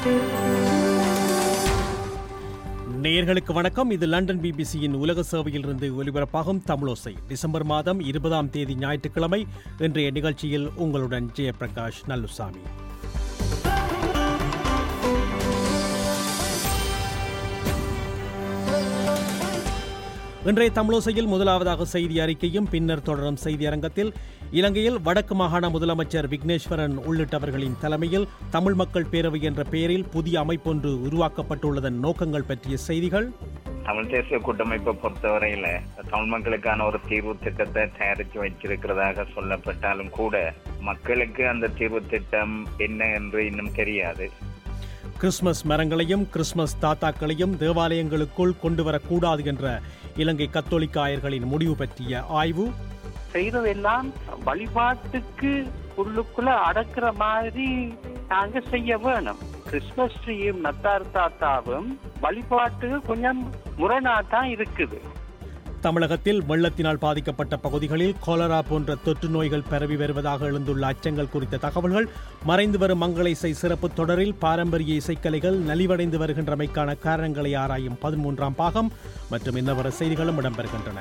நேயர்களுக்கு வணக்கம் இது லண்டன் பிபிசியின் உலக சேவையிலிருந்து ஒலிபரப்பாகும் தமிழோசை டிசம்பர் மாதம் இருபதாம் தேதி ஞாயிற்றுக்கிழமை இன்றைய நிகழ்ச்சியில் உங்களுடன் ஜெயபிரகாஷ் நல்லுசாமி இன்றைய தமிழோசையில் முதலாவதாக செய்தி அறிக்கையும் பின்னர் தொடரும் செய்தி அரங்கத்தில் இலங்கையில் வடக்கு மாகாண முதலமைச்சர் விக்னேஸ்வரன் உள்ளிட்டவர்களின் தலைமையில் தமிழ் மக்கள் பேரவை என்ற பெயரில் புதிய அமைப்பொன்று உருவாக்கப்பட்டுள்ளதன் நோக்கங்கள் பற்றிய செய்திகள் தமிழ் தேசிய கூட்டமைப்பை பொறுத்தவரையில தமிழ் மக்களுக்கான ஒரு தீர்வு திட்டத்தை தயாரித்து வச்சிருக்கிறதாக சொல்லப்பட்டாலும் கூட மக்களுக்கு அந்த தீர்வு திட்டம் என்ன என்று இன்னும் தெரியாது கிறிஸ்துமஸ் மரங்களையும் கிறிஸ்துமஸ் தாத்தாக்களையும் தேவாலயங்களுக்குள் கொண்டு வரக்கூடாது என்ற இலங்கை கத்தோலிக்க ஆயர்களின் முடிவு பற்றிய ஆய்வு செய்ததெல்லாம் வழிபாட்டுக்கு உள்ளுக்குள்ள அடக்குற மாதிரி நாங்க செய்ய வேணும் கிறிஸ்துமஸ் ட்ரீயும் நத்தார் தாத்தாவும் வழிபாட்டுக்கு கொஞ்சம் முரணாதான் இருக்குது தமிழகத்தில் வெள்ளத்தினால் பாதிக்கப்பட்ட பகுதிகளில் கொலரா போன்ற தொற்று நோய்கள் பரவி வருவதாக எழுந்துள்ள அச்சங்கள் குறித்த தகவல்கள் மறைந்து வரும் மங்கள இசை சிறப்பு தொடரில் பாரம்பரிய இசைக்கலைகள் நலிவடைந்து வருகின்றமைக்கான காரணங்களை ஆராயும் பதிமூன்றாம் பாகம் மற்றும் இன்னவர செய்திகளும் இடம்பெறுகின்றன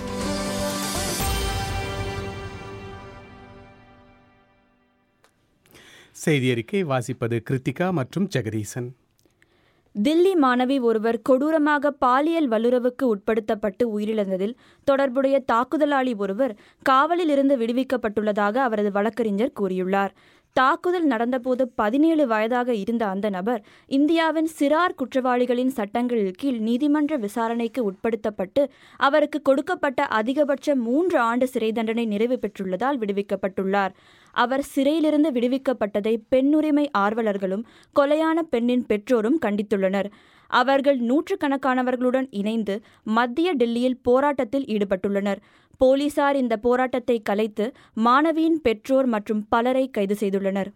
செய்தி அறிக்கை வாசிப்பது கிருத்திகா மற்றும் ஜெகதீசன் தில்லி மாணவி ஒருவர் கொடூரமாக பாலியல் வல்லுறவுக்கு உட்படுத்தப்பட்டு உயிரிழந்ததில் தொடர்புடைய தாக்குதலாளி ஒருவர் காவலில் இருந்து விடுவிக்கப்பட்டுள்ளதாக அவரது வழக்கறிஞர் கூறியுள்ளார் தாக்குதல் நடந்தபோது பதினேழு வயதாக இருந்த அந்த நபர் இந்தியாவின் சிறார் குற்றவாளிகளின் சட்டங்களின் கீழ் நீதிமன்ற விசாரணைக்கு உட்படுத்தப்பட்டு அவருக்கு கொடுக்கப்பட்ட அதிகபட்ச மூன்று ஆண்டு சிறை தண்டனை நிறைவு பெற்றுள்ளதால் விடுவிக்கப்பட்டுள்ளார் அவர் சிறையிலிருந்து விடுவிக்கப்பட்டதை பெண்ணுரிமை ஆர்வலர்களும் கொலையான பெண்ணின் பெற்றோரும் கண்டித்துள்ளனர் அவர்கள் நூற்றுக்கணக்கானவர்களுடன் இணைந்து மத்திய டெல்லியில் போராட்டத்தில் ஈடுபட்டுள்ளனர் போலீசார் இந்த போராட்டத்தை கலைத்து மாணவியின் பெற்றோர் மற்றும் பலரை கைது செய்துள்ளனர்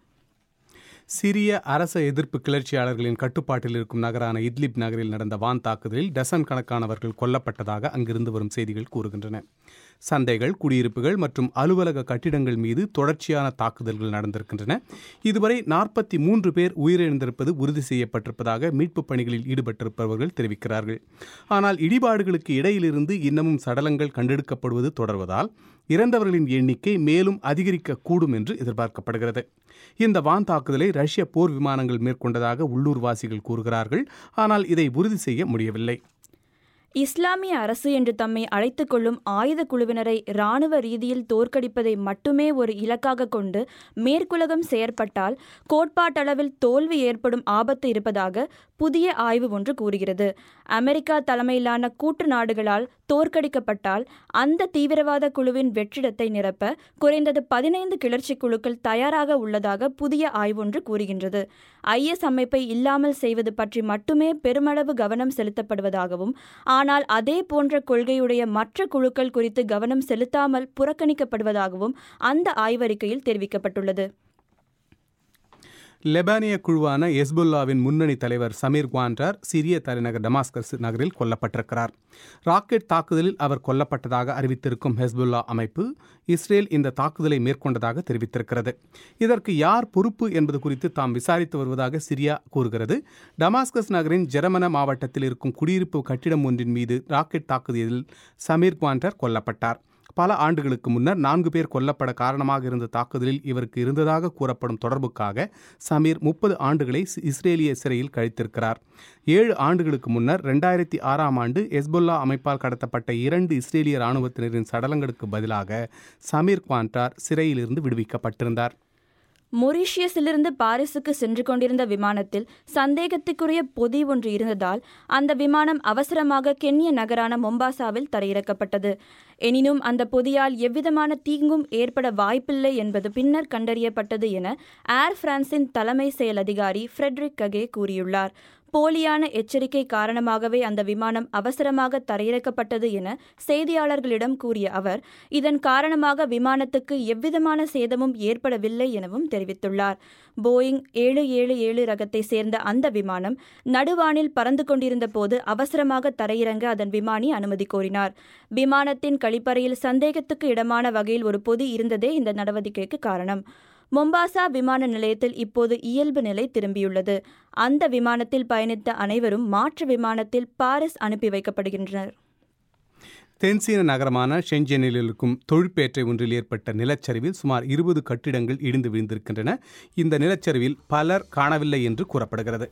சிரிய அரச எதிர்ப்பு கிளர்ச்சியாளர்களின் கட்டுப்பாட்டில் இருக்கும் நகரான இட்லிப் நகரில் நடந்த வான் தாக்குதலில் டசன் கணக்கானவர்கள் கொல்லப்பட்டதாக அங்கிருந்து வரும் செய்திகள் கூறுகின்றன சந்தைகள் குடியிருப்புகள் மற்றும் அலுவலக கட்டிடங்கள் மீது தொடர்ச்சியான தாக்குதல்கள் நடந்திருக்கின்றன இதுவரை நாற்பத்தி மூன்று பேர் உயிரிழந்திருப்பது உறுதி செய்யப்பட்டிருப்பதாக மீட்புப் பணிகளில் ஈடுபட்டிருப்பவர்கள் தெரிவிக்கிறார்கள் ஆனால் இடிபாடுகளுக்கு இடையிலிருந்து இன்னமும் சடலங்கள் கண்டெடுக்கப்படுவது தொடர்வதால் இறந்தவர்களின் எண்ணிக்கை மேலும் அதிகரிக்கக்கூடும் என்று எதிர்பார்க்கப்படுகிறது இந்த வான் தாக்குதலை ரஷ்ய போர் விமானங்கள் மேற்கொண்டதாக உள்ளூர்வாசிகள் கூறுகிறார்கள் ஆனால் இதை உறுதி செய்ய முடியவில்லை இஸ்லாமிய அரசு என்று தம்மை அழைத்துக் கொள்ளும் ஆயுத குழுவினரை இராணுவ ரீதியில் தோற்கடிப்பதை மட்டுமே ஒரு இலக்காக கொண்டு மேற்குலகம் செயற்பட்டால் கோட்பாட்டளவில் தோல்வி ஏற்படும் ஆபத்து இருப்பதாக புதிய ஆய்வு ஒன்று கூறுகிறது அமெரிக்கா தலைமையிலான கூட்டு நாடுகளால் தோற்கடிக்கப்பட்டால் அந்த தீவிரவாத குழுவின் வெற்றிடத்தை நிரப்ப குறைந்தது பதினைந்து கிளர்ச்சி குழுக்கள் தயாராக உள்ளதாக புதிய ஆய்வொன்று கூறுகின்றது ஐஎஸ் அமைப்பை இல்லாமல் செய்வது பற்றி மட்டுமே பெருமளவு கவனம் செலுத்தப்படுவதாகவும் ஆனால் அதே போன்ற கொள்கையுடைய மற்ற குழுக்கள் குறித்து கவனம் செலுத்தாமல் புறக்கணிக்கப்படுவதாகவும் அந்த ஆய்வறிக்கையில் தெரிவிக்கப்பட்டுள்ளது லெபானிய குழுவான எஸ்புல்லாவின் முன்னணி தலைவர் சமீர் குவான்டார் சிரிய தலைநகர் டமாஸ்கஸ் நகரில் கொல்லப்பட்டிருக்கிறார் ராக்கெட் தாக்குதலில் அவர் கொல்லப்பட்டதாக அறிவித்திருக்கும் ஹெஸ்புல்லா அமைப்பு இஸ்ரேல் இந்த தாக்குதலை மேற்கொண்டதாக தெரிவித்திருக்கிறது இதற்கு யார் பொறுப்பு என்பது குறித்து தாம் விசாரித்து வருவதாக சிரியா கூறுகிறது டமாஸ்கஸ் நகரின் ஜெரமன மாவட்டத்தில் இருக்கும் குடியிருப்பு கட்டிடம் ஒன்றின் மீது ராக்கெட் தாக்குதலில் சமீர் குவான்டார் கொல்லப்பட்டார் பல ஆண்டுகளுக்கு முன்னர் நான்கு பேர் கொல்லப்பட காரணமாக இருந்த தாக்குதலில் இவருக்கு இருந்ததாக கூறப்படும் தொடர்புக்காக சமீர் முப்பது ஆண்டுகளை இஸ்ரேலிய சிறையில் கழித்திருக்கிறார் ஏழு ஆண்டுகளுக்கு முன்னர் ரெண்டாயிரத்தி ஆறாம் ஆண்டு எஸ்புல்லா அமைப்பால் கடத்தப்பட்ட இரண்டு இஸ்ரேலிய இராணுவத்தினரின் சடலங்களுக்கு பதிலாக சமீர் குவான்டார் சிறையிலிருந்து விடுவிக்கப்பட்டிருந்தார் மொரீஷியஸிலிருந்து பாரிஸுக்கு சென்று கொண்டிருந்த விமானத்தில் சந்தேகத்துக்குரிய பொதி ஒன்று இருந்ததால் அந்த விமானம் அவசரமாக கென்ய நகரான மொம்பாசாவில் தரையிறக்கப்பட்டது எனினும் அந்த பொதியால் எவ்விதமான தீங்கும் ஏற்பட வாய்ப்பில்லை என்பது பின்னர் கண்டறியப்பட்டது என ஏர் பிரான்சின் தலைமை செயல் அதிகாரி ஃப்ரெட்ரிக் ககே கூறியுள்ளார் போலியான எச்சரிக்கை காரணமாகவே அந்த விமானம் அவசரமாக தரையிறக்கப்பட்டது என செய்தியாளர்களிடம் கூறிய அவர் இதன் காரணமாக விமானத்துக்கு எவ்விதமான சேதமும் ஏற்படவில்லை எனவும் தெரிவித்துள்ளார் போயிங் ஏழு ஏழு ஏழு ரகத்தை சேர்ந்த அந்த விமானம் நடுவானில் பறந்து கொண்டிருந்த போது அவசரமாக தரையிறங்க அதன் விமானி அனுமதி கோரினார் விமானத்தின் கழிப்பறையில் சந்தேகத்துக்கு இடமான வகையில் ஒரு பொதி இருந்ததே இந்த நடவடிக்கைக்கு காரணம் மொம்பாசா விமான நிலையத்தில் இப்போது இயல்பு நிலை திரும்பியுள்ளது அந்த விமானத்தில் பயணித்த அனைவரும் மாற்று விமானத்தில் பாரிஸ் அனுப்பி வைக்கப்படுகின்றனர் தென்சீன நகரமான ஷென்ஜெனில் இருக்கும் தொழிற்பேட்டை ஒன்றில் ஏற்பட்ட நிலச்சரிவில் சுமார் இருபது கட்டிடங்கள் இடிந்து விழுந்திருக்கின்றன இந்த நிலச்சரிவில் பலர் காணவில்லை என்று கூறப்படுகிறது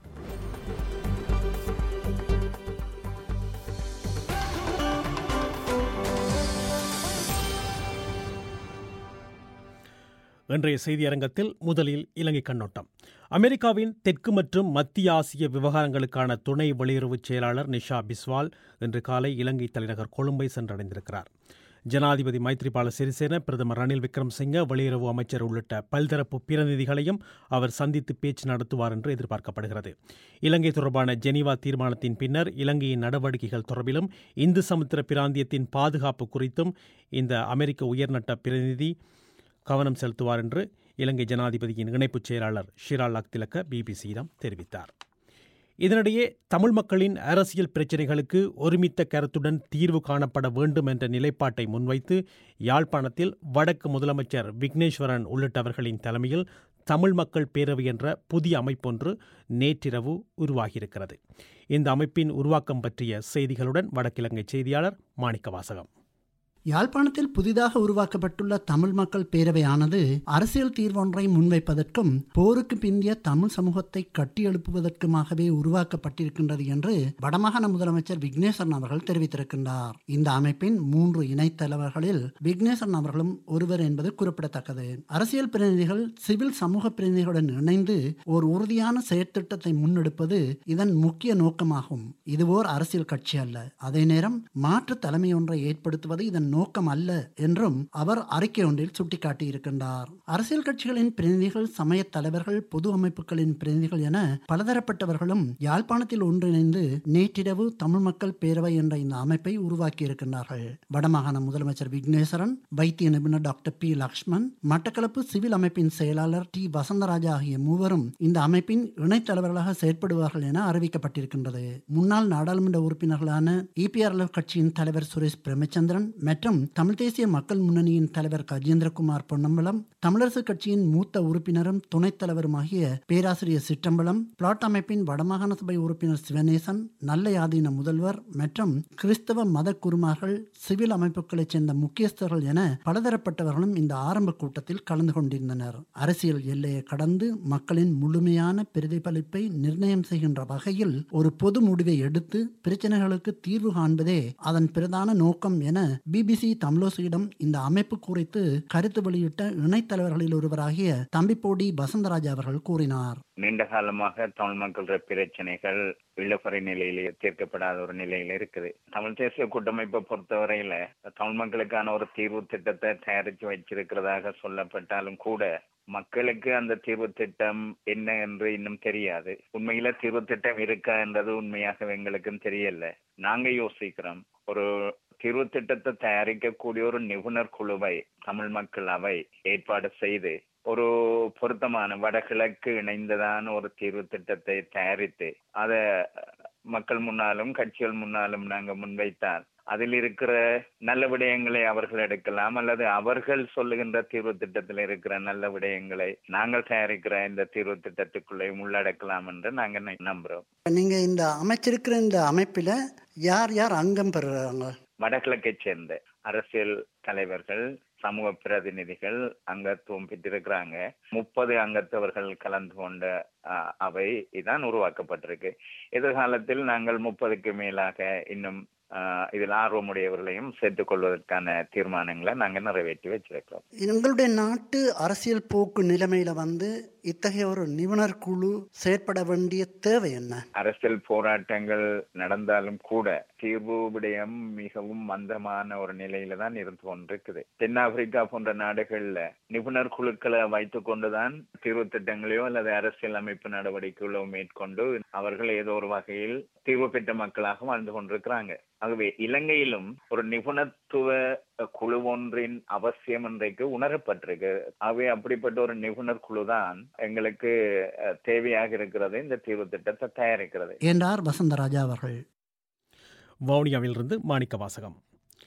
இன்றைய செய்தி அரங்கத்தில் முதலில் இலங்கை கண்ணோட்டம் அமெரிக்காவின் தெற்கு மற்றும் மத்திய ஆசிய விவகாரங்களுக்கான துணை வெளியுறவுச் செயலாளர் நிஷா பிஸ்வால் இன்று காலை இலங்கை தலைநகர் கொழும்பை சென்றடைந்திருக்கிறார் ஜனாதிபதி மைத்ரிபால சிறிசேன பிரதமர் ரணில் விக்ரம்சிங்க வெளியுறவு அமைச்சர் உள்ளிட்ட பல்தரப்பு பிரதிநிதிகளையும் அவர் சந்தித்து பேச்சு நடத்துவார் என்று எதிர்பார்க்கப்படுகிறது இலங்கை தொடர்பான ஜெனீவா தீர்மானத்தின் பின்னர் இலங்கையின் நடவடிக்கைகள் தொடர்பிலும் இந்து சமுத்திர பிராந்தியத்தின் பாதுகாப்பு குறித்தும் இந்த அமெரிக்க உயர்நட்ட பிரதிநிதி கவனம் செலுத்துவார் என்று இலங்கை ஜனாதிபதியின் இணைப்புச் செயலாளர் ஷிரால் அக்திலக்க பிபிசியிடம் தெரிவித்தார் இதனிடையே தமிழ் மக்களின் அரசியல் பிரச்சினைகளுக்கு ஒருமித்த கருத்துடன் தீர்வு காணப்பட வேண்டும் என்ற நிலைப்பாட்டை முன்வைத்து யாழ்ப்பாணத்தில் வடக்கு முதலமைச்சர் விக்னேஸ்வரன் உள்ளிட்டவர்களின் தலைமையில் தமிழ் மக்கள் பேரவை என்ற புதிய அமைப்பொன்று நேற்றிரவு உருவாகியிருக்கிறது இந்த அமைப்பின் உருவாக்கம் பற்றிய செய்திகளுடன் வடக்கிழங்கை செய்தியாளர் மாணிக்க வாசகம் யாழ்ப்பாணத்தில் புதிதாக உருவாக்கப்பட்டுள்ள தமிழ் மக்கள் பேரவையானது அரசியல் தீர்வொன்றை முன்வைப்பதற்கும் போருக்கு பிந்திய தமிழ் சமூகத்தை கட்டியெழுப்புவதற்குமாகவே உருவாக்கப்பட்டிருக்கின்றது என்று வடமாகாண முதலமைச்சர் விக்னேஸ்வரன் அவர்கள் தெரிவித்திருக்கின்றார் இந்த அமைப்பின் மூன்று இணைத் தலைவர்களில் விக்னேஸ்வரன் அவர்களும் ஒருவர் என்பது குறிப்பிடத்தக்கது அரசியல் பிரதிநிதிகள் சிவில் சமூக பிரதிநிதிகளுடன் இணைந்து ஒரு உறுதியான செயற்திட்டத்தை முன்னெடுப்பது இதன் முக்கிய நோக்கமாகும் இது ஓர் அரசியல் கட்சி அல்ல அதே நேரம் மாற்று தலைமை ஒன்றை ஏற்படுத்துவது இதன் நோக்கம் அல்ல என்றும் அவர் அறிக்கை ஒன்றில் சுட்டிக்காட்டியிருக்கின்றார் அரசியல் கட்சிகளின் பிரதிநிதிகள் சமய தலைவர்கள் பொது அமைப்புகளின் பிரதிநிதிகள் என பலதரப்பட்டவர்களும் யாழ்ப்பாணத்தில் ஒன்றிணைந்து நேற்றிரவு தமிழ் மக்கள் பேரவை என்ற இந்த அமைப்பை உருவாக்கியிருக்கின்றார்கள் வடமாகாண முதலமைச்சர் விக்னேஸ்வரன் வைத்திய நிபுணர் doctor P Lakshman Batticaloa civil அமைப்பின் செயலாளர் டி வசந்தராஜா ஆகிய மூவரும் இந்த அமைப்பின் இணைத் தலைவர்களாக செயற்படுவார்கள் என அறிவிக்கப்பட்டிருக்கின்றது முன்னாள் நாடாளுமன்ற உறுப்பினர்களான இபிஆர்எல் கட்சியின் தலைவர் சுரேஷ் பிரேமச்சந்திரன் மற்றும் தமிழ் தேசிய மக்கள் முன்னணியின் தலைவர் கஜேந்திரகுமார் பொன்னம்பலம் தமிழரசு கட்சியின் மூத்த உறுப்பினரும் துணைத் தலைவருமாகிய பேராசிரியர் சிற்றம்பலம் பிளாட் அமைப்பின் வடமாகாண சபை உறுப்பினர் சிவநேசன் நல்லயாதீன முதல்வர் மற்றும் கிறிஸ்தவ மத குருமார்கள் சிவில் அமைப்புகளைச் சேர்ந்த முக்கியஸ்தர்கள் என பலதரப்பட்டவர்களும் இந்த ஆரம்ப கூட்டத்தில் கலந்து கொண்டிருந்தனர் அரசியல் எல்லையை கடந்து மக்களின் முழுமையான பிரதிபலிப்பை நிர்ணயம் செய்கின்ற வகையில் ஒரு பொது முடிவை எடுத்து பிரச்சனைகளுக்கு தீர்வு காண்பதே அதன் பிரதான நோக்கம் என பிபிசி தமிழோசியிடம் இந்த அமைப்பு குறித்து கருத்து வெளியிட்ட இணைத் தலைவர்களில் ஒருவராகிய தம்பிப்போடி வசந்தராஜ் அவர்கள் கூறினார் நீண்ட காலமாக தமிழ் மக்களோட பிரச்சனைகள் இழப்பறை நிலையில தீர்க்கப்படாத ஒரு நிலையில இருக்குது தமிழ் தேசிய கூட்டமைப்பை பொறுத்தவரையில தமிழ் மக்களுக்கான ஒரு தீர்வு திட்டத்தை தயாரித்து வச்சிருக்கிறதாக சொல்லப்பட்டாலும் கூட மக்களுக்கு அந்த தீர்வு திட்டம் என்ன என்று இன்னும் தெரியாது உண்மையில தீர்வு திட்டம் இருக்கா என்றது உண்மையாக எங்களுக்கும் தெரியல நாங்க யோசிக்கிறோம் ஒரு தீர்வு திட்டத்தை தயாரிக்கக்கூடிய ஒரு நிபுணர் குழுவை தமிழ் மக்கள் அவை ஏற்பாடு செய்து ஒரு பொருத்தமான வடகிழக்கு இணைந்ததான ஒரு தீர்வு திட்டத்தை தயாரித்து அத மக்கள் முன்னாலும் கட்சிகள் முன்னாலும் நாங்க முன்வைத்தால் அதில் இருக்கிற நல்ல விடயங்களை அவர்கள் எடுக்கலாம் அல்லது அவர்கள் சொல்லுகின்ற தீர்வு திட்டத்தில் இருக்கிற நல்ல விடயங்களை நாங்கள் தயாரிக்கிற இந்த தீர்வு திட்டத்துக்குள்ளே உள்ளடக்கலாம் என்று நாங்க நம்புறோம் நீங்க இந்த அமைச்சிருக்கிற இந்த அமைப்பில யார் யார் அங்கம் பெறுறாங்க வடகிழக்கை சேர்ந்த அரசியல் தலைவர்கள் சமூக பிரதிநிதிகள் அங்கத்துவம் பெற்றிருக்கிறாங்க முப்பது அங்கத்தவர்கள் கலந்து கொண்ட அவை இதான் உருவாக்கப்பட்டிருக்கு எதிர்காலத்தில் நாங்கள் முப்பதுக்கு மேலாக இன்னும் இதில் ஆர்வமுடையவர்களையும் சேர்த்துக் கொள்வதற்கான தீர்மானங்களை நாங்கள் நிறைவேற்றி வச்சிருக்கிறோம் எங்களுடைய நாட்டு அரசியல் போக்கு நிலைமையில வந்து இத்தகைய ஒரு நிபுணர் குழு செயற்பட வேண்டிய தேவை என்ன அரசியல் போராட்டங்கள் நடந்தாலும் கூட தீர்வு விடயம் மிகவும் மந்தமான ஒரு நிலையில தான் இருந்து கொண்டிருக்குது தென்னாப்பிரிக்கா போன்ற நாடுகள்ல நிபுணர் குழுக்களை வைத்துக் கொண்டுதான் தீர்வு திட்டங்களையோ அல்லது அரசியல் அமைப்பு நடவடிக்கைகளோ மேற்கொண்டு அவர்கள் ஏதோ ஒரு வகையில் தீர்வு பெற்ற மக்களாக வாழ்ந்து கொண்டிருக்கிறாங்க ஆகவே இலங்கையிலும் ஒரு நிபுணத்துவ குழு ஒன்றின் அவசியம் இன்றைக்கு உணரப்பட்டிருக்கு ஆகவே அப்படிப்பட்ட ஒரு நிபுணர் குழு தான் எங்களுக்கு தேவையாக இருக்கிறது இந்த தீர்வு திட்டத்தை தயாரிக்கிறது என்றார் வசந்தராஜா அவர்கள் வவுனியாவிலிருந்து மாணிக்க வாசகம்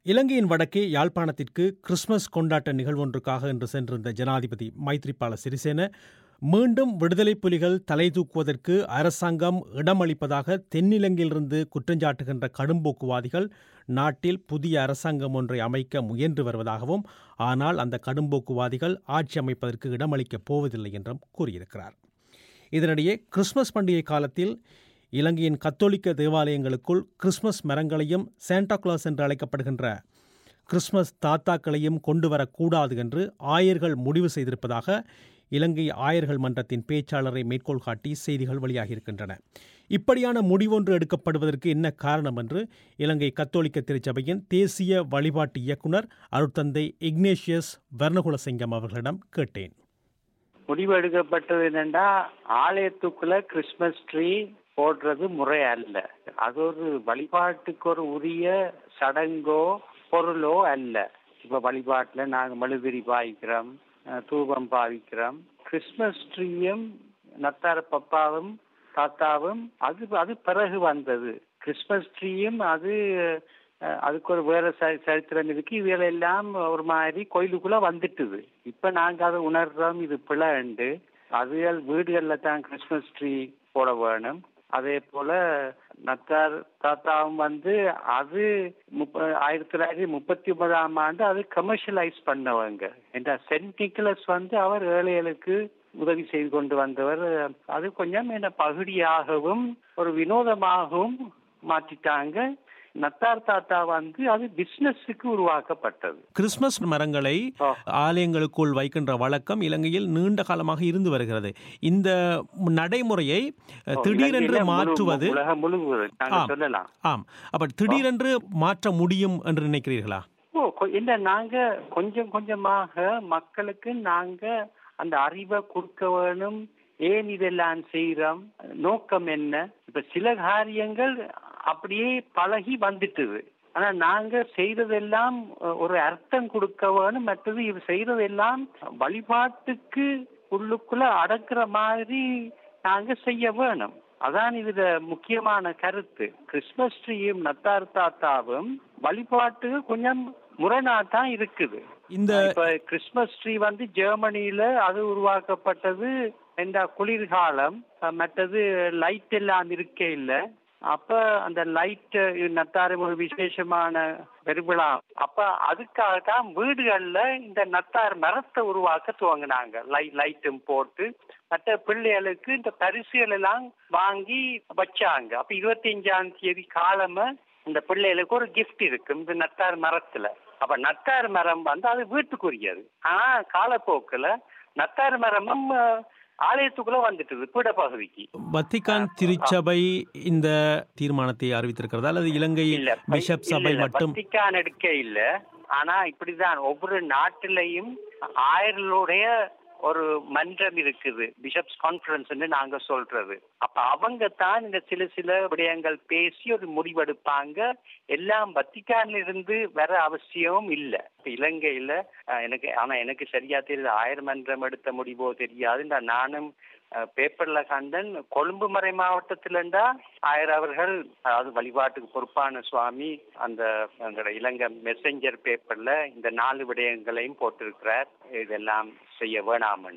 இலங்கையின் வடக்கே யாழ்ப்பாணத்திற்கு கிறிஸ்துமஸ் கொண்டாட்ட நிகழ்வொன்றுக்காக இன்று சென்றிருந்த ஜனாதிபதி மைத்ரிபால சிறிசேன மீண்டும் விடுதலை புலிகள் தலை தூக்குவதற்கு அரசாங்கம் இடமளிப்பதாக தென்னிலங்கையிலிருந்து குற்றஞ்சாட்டுகின்ற கடும்போக்குவாதிகள் நாட்டில் புதிய அரசாங்கம் ஒன்றை அமைக்க முயன்று வருவதாகவும் ஆனால் அந்த கடும்போக்குவாதிகள் ஆட்சி அமைப்பதற்கு இடமளிக்கப் போவதில்லை என்றும் கூறியிருக்கிறார் இதனிடையே கிறிஸ்துமஸ் பண்டிகை காலத்தில் இலங்கையின் கத்தோலிக்க தேவாலயங்களுக்குள் கிறிஸ்துமஸ் மரங்களையும் சாண்டா கிளாஸ் என்று அழைக்கப்படுகின்ற கிறிஸ்துமஸ் தாத்தாக்களையும் கொண்டு வரக்கூடாது என்று ஆயர்கள் முடிவு செய்திருப்பதாக இலங்கை ஆயர்கள் மன்றத்தின் பேச்சாளரை மேற்கோள் காட்டி செய்திகள் வெளியாகியிருக்கின்றன இப்படியான முடிவொன்று எடுக்கப்படுவதற்கு என்ன காரணம் என்று இலங்கை கத்தோலிக்க திருச்சபையின் தேசிய வழிபாட்டு இயக்குனர் அருட்தந்தை இக்னேஷியஸ் வர்ணகுலசிங்கம் அவர்களிடம் கேட்டேன் முடிவு எடுக்கப்பட்டது என்னன்னா ஆலயத்துக்குள்ள கிறிஸ்மஸ் ட்ரீ போடுறது முறை அல்ல அது ஒரு வழிபாட்டுக்கு ஒரு உரிய சடங்கோ பொருளோ அல்ல இப்ப வழிபாட்டுல நாங்க மெழுதிரி பாவிக்கிறோம் அஹ், தூபம் பாவிக்கிறோம் கிறிஸ்மஸ் ட்ரீயும் நத்தார பப்பாவும் தாத்தாவும் அது அது பிறகு வந்தது கிறிஸ்மஸ் ட்ரீயும் அது அஹ், அதுக்கு ஒரு வேற ச- சரித்திரம் இருக்கு இவைகள் எல்லாம் ஒரு மாதிரி கோயிலுக்குள்ள வந்துட்டுது இப்ப நாங்க அதை உணர்றோம் இது பிழைண்டு அதுகள் வீடுகள்ல தான் கிறிஸ்மஸ் ட்ரீ போட வேணும் அதே போல நத்தார் தாத்தாவும் வந்து அது முப்ப ஆயிரத்தி தொள்ளாயிரத்தி முப்பத்தி ஒன்பதாம் ஆண்டு அது கமர்ஷியலைஸ் பண்ணவங்க என்ற சென்ட் நிக்கலஸ் வந்து அவர் ஏழைகளுக்கு உதவி செய்து கொண்டு வந்தவர் அது கொஞ்சம் என்ன பகுதியாகவும் ஒரு வினோதமாகவும் மாற்றிட்டாங்க நத்தார் தாத்தா வந்து அது பிசினஸுக்கு உருவாக்கப்பட்டது கிறிஸ்துமஸ் மரங்களை ஆ. ஆலயங்களுக்குள் வைக்கின்ற வழக்கம் இலங்கையில் நீண்ட காலமாக இருந்து வருகிறது இந்த நடைமுறையை அஹ், திடீரென்று இலங்கையில முழு- மாற்றுவது உலகம் முழுவதும் நாங்க ஆம். சொல்லலாம் ஆம் அப்ப திடீரென்று மாற்ற முடியும் என்று நினைக்கிறீர்களா ஓ கொ- என்ன நாங்க கொஞ்சம் கொஞ்சமாக மக்களுக்கு நாங்க அந்த அறிவை கொடுக்க வேணும் ஏன் இதெல்லாம் செய்யறோம் நோக்கம் என்ன இப்ப சில காரியங்கள் அப்படியே பழகி வந்துட்டுது ஆனா நாங்க செய்யறதெல்லாம் அஹ், ஒரு அர்த்தம் கொடுக்க வேணும் மற்றது இது செய்யறதெல்லாம் வழிபாட்டுக்கு உள்ளுக்குள்ள அடக்குற மாதிரி நாங்க செய்ய வேணும் அதான் இதுல முக்கியமான கருத்து கிறிஸ்துமஸ் ட்ரீயும் நத்தார் தாத்தாவும் வழிபாட்டுக்கு கொஞ்சம் முரணாதான் இருக்குது இந்த இப்ப கிறிஸ்துமஸ் ட்ரீ வந்து ஜெர்மனியில அது உருவாக்கப்பட்டது இந்த குளிர்காலம் அஹ் மற்றது லைட் எல்லாம் இருக்கே இல்ல அப்ப அந்த லைட் நத்தாறு ஒரு விசேஷமான பெருவிழா அப்ப அதுக்காக தான் வீடுகள்ல இந்த நத்தார் மரத்தை உருவாக்க துவங்கினாங்க லைட் லைட்டும் போட்டு மற்ற பிள்ளைகளுக்கு இந்த பரிசுகள் எல்லாம் வாங்கி வச்சாங்க அப்ப இருபத்தி அஞ்சாம் தேதி காலமா இந்த பிள்ளைகளுக்கு ஒரு கிஃப்ட் இருக்கு இந்த நத்தார் மரத்துல அப்ப நத்தார் மரம் வந்து அது வீட்டுக்குரியது ஆனா காலப்போக்குல நத்தார் மரமும் அஹ், ஆலயத்துக்குள்ள வந்துட்டுது பீட பகுதிக்கு வத்திகான் திருச்சபை இந்த தீர்மானத்தை அறிவித்திருக்கிறதா அல்லது இலங்கை இல்ல பிஷப் இல்ல, சபை இல்ல, மட்டும் வத்திக்கான் எடுக்க இல்ல ஆனா இப்படிதான் ஒவ்வொரு நாட்டிலையும் ஆயர்களுடைய ஒரு மன்றம் இருக்குது பிஷப்ஸ் கான்ஃபரன்ஸ் நாங்க சொல்றது அப்ப அவங்க தான் இந்த சில சில விடயங்கள் பேசி ஒரு முடிவெடுப்பாங்க எல்லாம் வத்திக்கான்ல இருந்து வர அவசியம் இல்ல இப்ப இலங்கையில அஹ், எனக்கு ஆனா எனக்கு சரியா தெரியுது ஆயிரம் மன்றம் எடுத்த முடிவோ தெரியாது இந்த நானும் அஹ், பேப்பர்ல கண்டன் கொழும்பு மறை மாவட்டத்துல இருந்தா ஆயர் அவர்கள் அதாவது வழிபாட்டுக்கு பொறுப்பான சுவாமி அந்த எங்களோட இலங்கை மெசஞ்சர் பேப்பர்ல இந்த நாலு விடயங்களையும் போட்டிருக்கிறார் இதெல்லாம் செய்ய வேணாமன்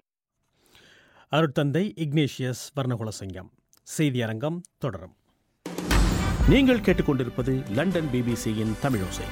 அருட்தந்தை இக்னேஷியஸ் வர்ணகுலசிங்கம் செய்தி அரங்கம் தொடரும் நீங்கள் கேட்டுக்கொண்டிருப்பது லண்டன் பிபிசியின் தமிழோசை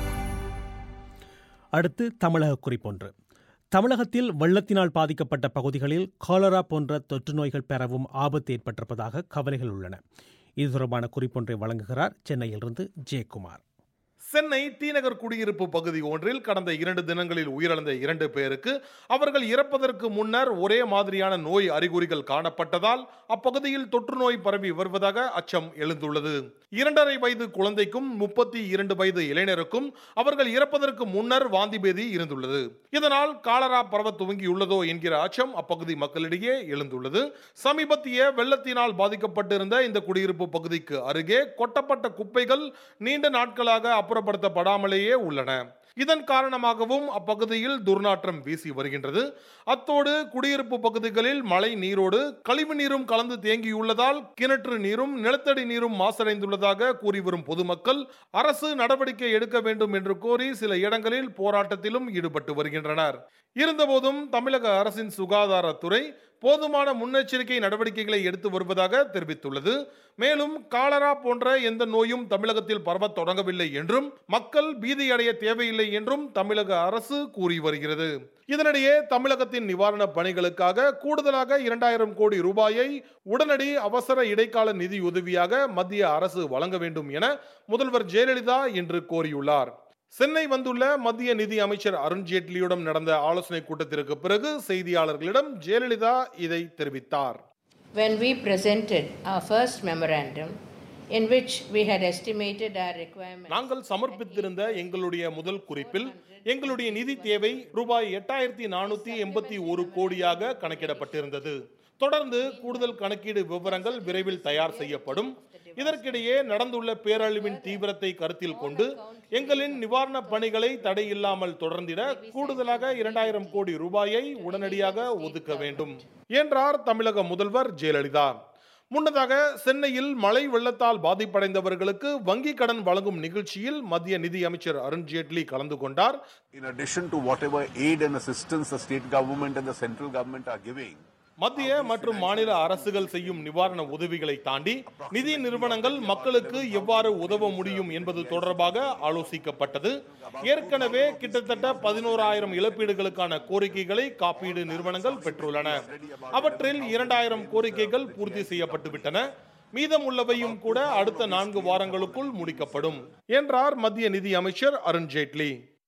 அடுத்து தமிழக குறிப்பொன்று தமிழகத்தில் வெள்ளத்தினால் பாதிக்கப்பட்ட பகுதிகளில் காலரா போன்ற தொற்று நோய்கள் பெறவும் ஆபத்து ஏற்பட்டிருப்பதாக கவலைகள் உள்ளன இது தொடர்பான குறிப்பொன்றை வழங்குகிறார் சென்னையிலிருந்து ஜெயக்குமார் சென்னை தீநகர் குடியிருப்பு பகுதி ஒன்றில் கடந்த இரண்டு தினங்களில் உயிரிழந்த இரண்டு பேருக்கு அவர்கள் இறப்பதற்கு முன்னர் ஒரே மாதிரியான நோய் அறிகுறிகள் காணப்பட்டதால் அப்பகுதியில் தொற்று நோய் பரவி வருவதாக அச்சம் எழுந்துள்ளது இரண்டரை வயது குழந்தைக்கும் முப்பத்தி இரண்டு வயது இளைஞருக்கும் அவர்கள் இறப்பதற்கு முன்னர் வாந்தி பேதி இருந்துள்ளது இதனால் காலரா பரவ துவங்கியுள்ளதோ என்கிற அச்சம் அப்பகுதி மக்களிடையே எழுந்துள்ளது சமீபத்திய வெள்ளத்தினால் பாதிக்கப்பட்டிருந்த இந்த குடியிருப்பு பகுதிக்கு அருகே கொட்டப்பட்ட குப்பைகள் நீண்ட நாட்களாக அப்புறப்படுத்தப்படாமலேயே உள்ளன இதன் காரணமாகவும் அப்பகுதியில் துர்நாற்றம் வீசி வருகின்றது அத்தோடு குடியிருப்பு பகுதிகளில் மழை நீரோடு கழிவு நீரும் கலந்து தேங்கியுள்ளதால் கிணற்று நீரும் நிலத்தடி நீரும் மாசடைந்துள்ளதாக கூறி வரும் பொதுமக்கள் அரசு நடவடிக்கை எடுக்க வேண்டும் என்று கோரி சில இடங்களில் போராட்டத்திலும் ஈடுபட்டு வருகின்றனர் இருந்தபோதும் தமிழக அரசின் சுகாதாரத்துறை போதுமான முன்னெச்சரிக்கை நடவடிக்கைகளை எடுத்து வருவதாக தெரிவித்துள்ளது மேலும் காலரா போன்ற எந்த நோயும் தமிழகத்தில் பரவத் தொடங்கவில்லை என்றும் மக்கள் பீதியடைய தேவையில்லை என்றும் தமிழக அரசு கூறி வருகிறது இதனிடையே தமிழகத்தின் நிவாரணப் பணிகளுக்காக கூடுதலாக இரண்டாயிரம் கோடி ரூபாயை உடனடி அவசர இடைக்கால நிதி உதவியாக மத்திய அரசு வழங்க வேண்டும் என முதல்வர் ஜெயலலிதா இன்று கோரியுள்ளார் சென்னை வந்துள்ள மத்திய நிதி அமைச்சர் அருண்ஜேட்லியுடன் நடந்த ஆலோசனை கூட்டத்திற்கு பிறகு செய்தியாளர்களிடம் ஜெயலலிதா இதை தெரிவித்தார் when we presented our first memorandum in which we had estimated our requirements. நாங்கள் சமர்ப்பித்திருந்த எங்களுடைய முதல் குறிப்பில் எங்களுடைய நிதி தேவை ரூபாய் எட்டாயிரத்தி நானூத்தி எண்பத்தி ஒரு கோடியாக கணக்கிடப்பட்டிருந்தது தொடர்ந்து கூடுதல் கணக்கீடு விவரங்கள் விரைவில் தயார் செய்யப்படும் இதற்கிடையே நடந்துள்ள பேரழிவின் தீவிரத்தை கருத்தில் கொண்டு எங்களின் நிவாரணப் பணிகளை தடையில்லாமல் தொடர்ந்திட கூடுதலாக இரண்டாயிரம் கோடி ரூபாயை உடனடியாக ஒதுக்க வேண்டும் என்றார் தமிழக முதல்வர் ஜெயலலிதா முன்னதாக சென்னையில் மழை வெள்ளத்தால் பாதிப்படைந்தவர்களுக்கு வங்கி கடன் வழங்கும் நிகழ்ச்சியில் மத்திய நிதி அமைச்சர் அருண்ஜேட்லி கலந்து கொண்டார் In addition to whatever aid and assistance the state government and the central government are giving, மத்திய மற்றும் மாநில அரசுகள் செய்யும் நிவாரண உதவிகளை தாண்டி நிதி நிறுவனங்கள் மக்களுக்கு எவ்வாறு உதவ முடியும் என்பது தொடர்பாக ஆலோசிக்கப்பட்டது ஏற்கனவே கிட்டத்தட்ட பதினோராயிரம் இழப்பீடுகளுக்கான கோரிக்கைகளை காப்பீடு நிறுவனங்கள் பெற்றுள்ளன அவற்றில் இரண்டாயிரம் கோரிக்கைகள் பூர்த்தி செய்யப்பட்டுவிட்டன மீதம் உள்ளவையும் கூட அடுத்த நான்கு வாரங்களுக்குள் முடிக்கப்படும் என்றார் மத்திய நிதி அமைச்சர் அருண்ஜேட்லி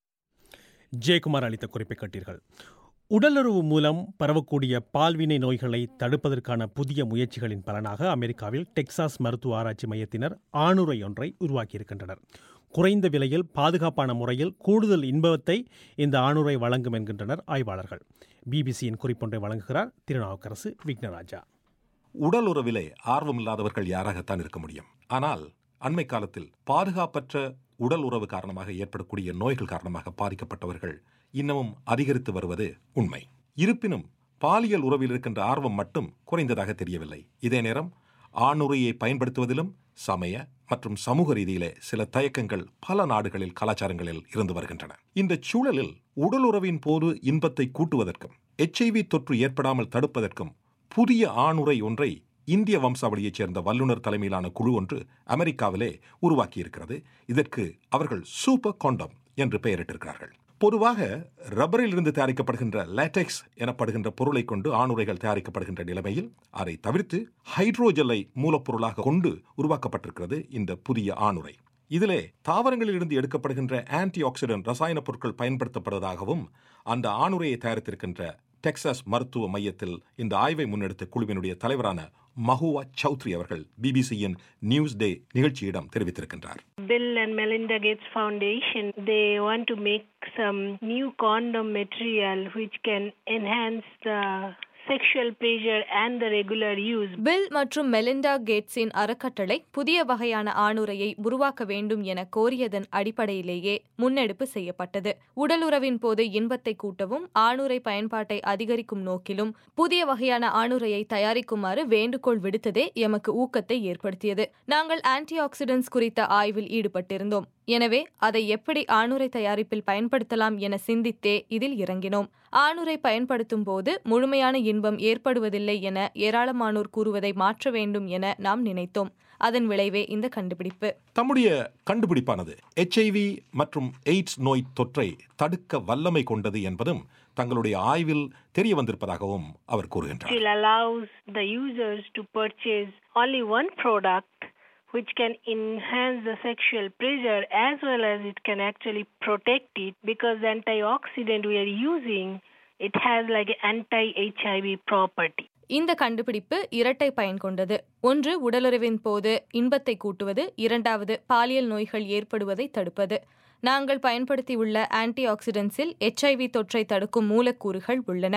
ஜெயக்குமார் அளித்த குறிப்பை கேட்டீர்கள் உடலுறவு மூலம் பரவக்கூடிய பால்வினை நோய்களை தடுப்பதற்கான புதிய முயற்சிகளின் பலனாக அமெரிக்காவில் டெக்சாஸ் மருத்துவ ஆராய்ச்சி மையத்தினர் ஆணுரை ஒன்றை உருவாக்கியிருக்கின்றனர் குறைந்த விலையில் பாதுகாப்பான முறையில் கூடுதல் இன்பத்தை இந்த ஆணுரை வழங்கும் என்கின்றனர் ஆய்வாளர்கள் பிபிசியின் குறிப்பொன்றை வழங்குகிறார் திருநாவுக்கரசு விக்னராஜா உடல் உறவிலே ஆர்வமில்லாதவர்கள் யாராகத்தான் இருக்க முடியும் ஆனால் அண்மை காலத்தில் பாதுகாப்பற்ற உடல் உறவு காரணமாக ஏற்படக்கூடிய நோய்கள் காரணமாக பாதிக்கப்பட்டவர்கள் இன்னமும் அதிகரித்து வருவது உண்மை இருப்பினும் பாலியல் உறவில் இருக்கின்ற ஆர்வம் மட்டும் குறைந்ததாக தெரியவில்லை இதே நேரம் ஆணுரையை பயன்படுத்துவதிலும் சமய மற்றும் சமூக ரீதியிலே சில தயக்கங்கள் பல நாடுகளில் கலாச்சாரங்களில் இருந்து வருகின்றன இந்த சூழலில் உடலுறவின் போது இன்பத்தை கூட்டுவதற்கும் எச்ஐவி தொற்று ஏற்படாமல் தடுப்பதற்கும் புதிய ஆணுரை ஒன்றை இந்திய வம்சாவளியைச் சேர்ந்த வல்லுநர் தலைமையிலான குழு ஒன்று அமெரிக்காவிலே உருவாக்கியிருக்கிறது இதற்கு அவர்கள் சூப்பர் காண்டம் என்று பெயரிட்டிருக்கிறார்கள் பொதுவாக ரப்பரில் இருந்து தயாரிக்கப்படுகின்ற லேட்டெக்ஸ் எனப்படுகின்ற பொருளை கொண்டு ஆணுரைகள் தயாரிக்கப்படுகின்ற நிலைமையில் அதை தவிர்த்து ஹைட்ரோஜெல்லை மூலப்பொருளாக கொண்டு உருவாக்கப்பட்டிருக்கிறது இந்த புதிய ஆணுரை இதிலே தாவரங்களிலிருந்து எடுக்கப்படுகின்ற ஆன்டி ஆக்சிடென்ட் ரசாயன பொருட்கள் பயன்படுத்தப்படுவதாகவும் அந்த ஆணுரையை தயாரித்திருக்கின்ற டெக்சாஸ் மருத்துவ மையத்தில் இந்த ஆய்வை முன்னெடுத்த குழுவினுடைய தலைவரான மஹுவா சௌத்ரி அவர்கள் பிபிசியின் நியூஸ் டே நிகழ்ச்சியிடம் தெரிவித்திருக்கின்றார் Bill and Melinda Gates Foundation, they want to make some new condom material which can enhance the sexual pleasure and the regular use. Bill மற்றும் மெலிண்டா கேட்ஸின் அறக்கட்டளை புதிய வகையான ஆணுரையை உருவாக்க வேண்டும் என கோரியதன் அடிப்படையிலேயே முன்னெடுப்பு செய்யப்பட்டது உடலுறவின் போது இன்பத்தை கூட்டவும் ஆணுரை பயன்பாட்டை அதிகரிக்கும் நோக்கிலும் புதிய வகையான ஆணுரையை தயாரிக்குமாறு வேண்டுகோள் விடுத்ததே எமக்கு ஊக்கத்தை ஏற்படுத்தியது நாங்கள் ஆன்டி ஆக்சிடென்ட்ஸ் குறித்த ஆய்வில் ஈடுபட்டிருந்தோம் எனவே அதை எப்படி ஆணுரை தயாரிப்பில் பயன்படுத்தலாம் என சிந்தித்தே இதில் இறங்கினோம் ஆணுரை பயன்படுத்தும் போது முழுமையான இன்பம் ஏற்படுவதில்லை என ஏராளமானோர் கூறுவதை மாற்ற வேண்டும் என நாம் நினைத்தோம் அதன் விளைவே இந்த கண்டுபிடிப்பு தம்முடைய கண்டுபிடிப்பானது எச்ஐவி மற்றும் எய்ட்ஸ் நோய் தொற்றை தடுக்க வல்லமை கொண்டது என்பதும் தங்களுடைய ஆய்வில் தெரிய வந்திருப்பதாகவும் அவர் கூறுகின்றார் It allows the users to purchase only one product which can enhance the sexual pleasure as well as it can actually protect it because the antioxidant we are using it has like anti-HIV property. இந்த கண்டுபிடிப்பு இரட்டை பயன் கொண்டது ஒன்று உடலுறவின் போது இன்பத்தை கூட்டுவது இரண்டாவது பாலியல் நோய்கள் ஏற்படுவதை தடுப்பது நாங்கள் பயன்படுத்தியுள்ள ஆன்டி ஆக்சிடென்ட்ஸில் எச்ஐவி தொற்றை தடுக்கும் மூலக்கூறுகள் உள்ளன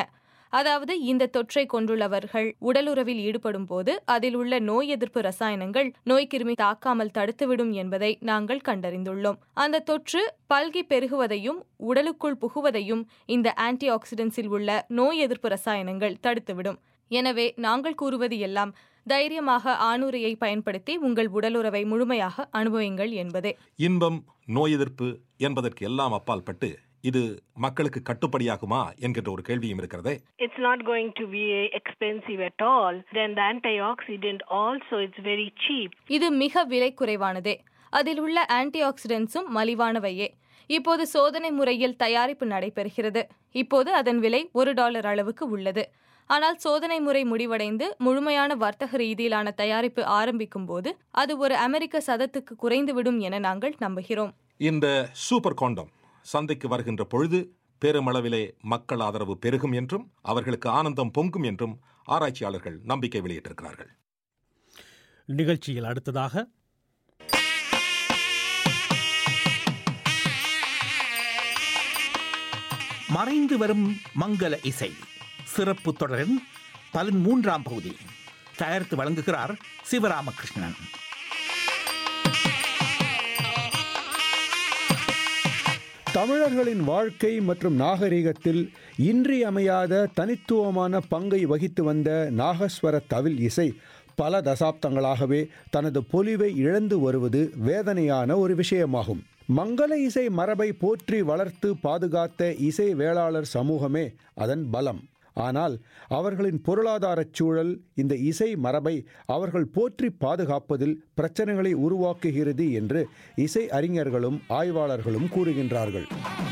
அதாவது இந்த தொற்றை கொண்டுள்ளவர்கள் உடலுறவில் ஈடுபடும் போது அதில் உள்ள நோய் எதிர்ப்பு ரசாயனங்கள் நோய்க்கிருமி தாக்காமல் தடுத்துவிடும் என்பதை நாங்கள் கண்டறிந்துள்ளோம் அந்த தொற்று பல்கி பெருகுவதையும் உடலுக்குள் புகுவதையும் இந்த ஆன்டி ஆக்சிடென்ட்ஸில் உள்ள நோய் எதிர்ப்பு ரசாயனங்கள் தடுத்துவிடும் எனவே நாங்கள் கூறுவது எல்லாம் தைரியமாக ஆணுரையை பயன்படுத்தி உங்கள் உடலுறவை முழுமையாக அனுபவிங்கள் என்பதே இன்பம் நோய் எதிர்ப்பு என்பதற்கு எல்லாம் அப்பால் பட்டு இது மக்களுக்கு கட்டுப்படியாகுமா என்கின்ற ஒரு கேள்வியும் இருக்கிறதே It's not going to be expensive at all. Then the antioxidant also it's very cheap. இது மிக விலை குறைவானதே அதில் உள்ள ஆன்டி ஆக்சிடென்ட்ஸும் மலிவானவையே இப்போது சோதனை முறையில் தயாரிப்பு நடைபெறுகிறது இப்போது அதன் விலை ஒரு டாலர் அளவுக்கு உள்ளது ஆனால் சோதனை முறை முடிவடைந்து முழுமையான வர்த்தக ரீதியிலான தயாரிப்பு ஆரம்பிக்கும் போது அது ஒரு அமெரிக்க சதத்துக்கு குறைந்துவிடும் என நாங்கள் நம்புகிறோம் இந்த சூப்பர் காண்டம் சந்தைக்கு வருகின்ற பொழுது பெருமளவிலே மக்கள் ஆதரவு பெருகும் என்றும் அவர்களுக்கு ஆனந்தம் பொங்கும் என்றும் ஆராய்ச்சியாளர்கள் நம்பிக்கை வெளியிட்டிருக்கிறார்கள் நிகழ்ச்சியில் அடுத்ததாக மறைந்து வரும் மங்கள இசை சிறப்பு தொடரின் பதிமூன்றாம் பகுதி தயாரித்து வழங்குகிறார் சிவராமகிருஷ்ணன் தமிழர்களின் வாழ்க்கை மற்றும் நாகரிகத்தில் இன்றியமையாத தனித்துவமான பங்கை வகித்து வந்த நாகஸ்வர தவில் இசை பல தசாப்தங்களாகவே தனது பொலிவை இழந்து வருவது வேதனையான ஒரு விஷயமாகும் மங்கள இசை மரபை போற்றி வளர்த்து பாதுகாத்த இசை வேளாளர் சமூகமே அதன் பலம் ஆனால் அவர்களின் பொருளாதாரச் சூழல் இந்த இசை மரபை அவர்கள் போற்றி பாதுகாப்பதில் பிரச்சனைகளை உருவாக்குகிறது என்று இசை அறிஞர்களும் ஆய்வாளர்களும் கூறுகின்றார்கள்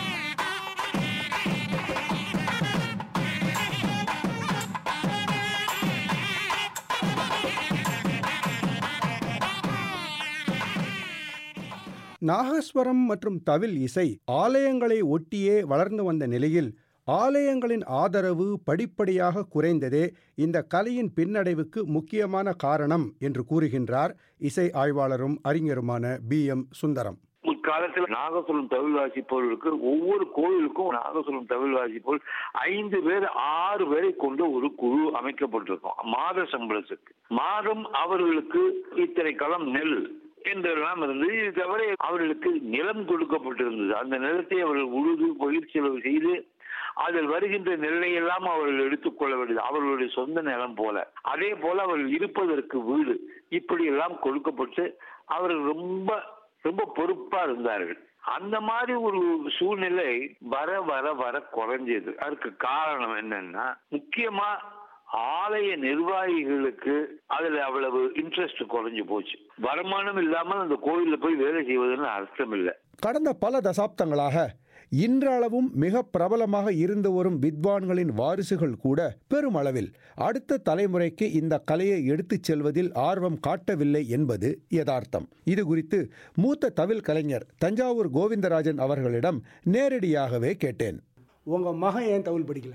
நாகஸ்வரம் மற்றும் தவில் இசை ஆலயங்களை ஒட்டியே வளர்ந்து வந்த நிலையில் ஆலயங்களின் ஆதரவு படிப்படியாக குறைந்ததே இந்த கலையின் பின்னடைவுக்கு முக்கியமான காரணம் என்று கூறுகின்றார் இசை ஆய்வாளரும் அறிஞருமான பி எம் சுந்தரம் முற்காலத்தில் நாகசுரம் தவில் வாசிப்பவர்களுக்கு ஒவ்வொரு கோயிலுக்கும் நாகசுரம் தவில் வாசிப்போர் ஐந்து பேர் ஆறு பேரை கொண்ட ஒரு குழு அமைக்கப்பட்டிருக்கும் மாத சம்பளத்துக்கு மாதம் அவர்களுக்கு இத்தனை களம் நெல் என்றெல்லாம் இருந்தது இது தவிர அவர்களுக்கு நிலம் கொடுக்கப்பட்டிருந்தது அந்த நிலத்தை அவர்கள் உழுது பயிர் செலவு செய்து அதில் வருகின்ற நெல்லை எல்லாம் அவர்கள் எடுத்துக்கொள்ள வேண்டியது அவர்களுடைய சொந்த நிலம் போல அதே போல அவர்கள் இருப்பதற்கு வீடு இப்படி எல்லாம் கொடுக்கப்பட்டு அவர்கள் ரொம்ப ரொம்ப பொறுப்பா இருந்தார்கள் அந்த மாதிரி ஒரு சூழ்நிலை வர வர வர குறைஞ்சது அதுக்கு காரணம் என்னன்னா முக்கியமா ஆலய நிர்வாகிகளுக்கு அதுல அவ்வளவு இன்ட்ரெஸ்ட் குறைஞ்சு போச்சு வருமானம் இல்லாமல் அந்த கோயில்ல போய் வேலை செய்வதுன்னு அர்த்தம் இல்லை கடந்த பல தசாப்தங்களாக இன்றளவும் மிக பிரபலமாக இருந்து வரும் வித்வான்களின் வாரிசுகள் கூட பெருமளவில் அடுத்த தலைமுறைக்கு இந்த கலையை எடுத்துச் செல்வதில் ஆர்வம் காட்டவில்லை என்பது யதார்த்தம் இது குறித்து மூத்த தவில் கலைஞர் தஞ்சாவூர் கோவிந்தராஜன் அவர்களிடம் நேரடியாகவே கேட்டேன் உங்க மகன் ஏன் தவில் படிக்கல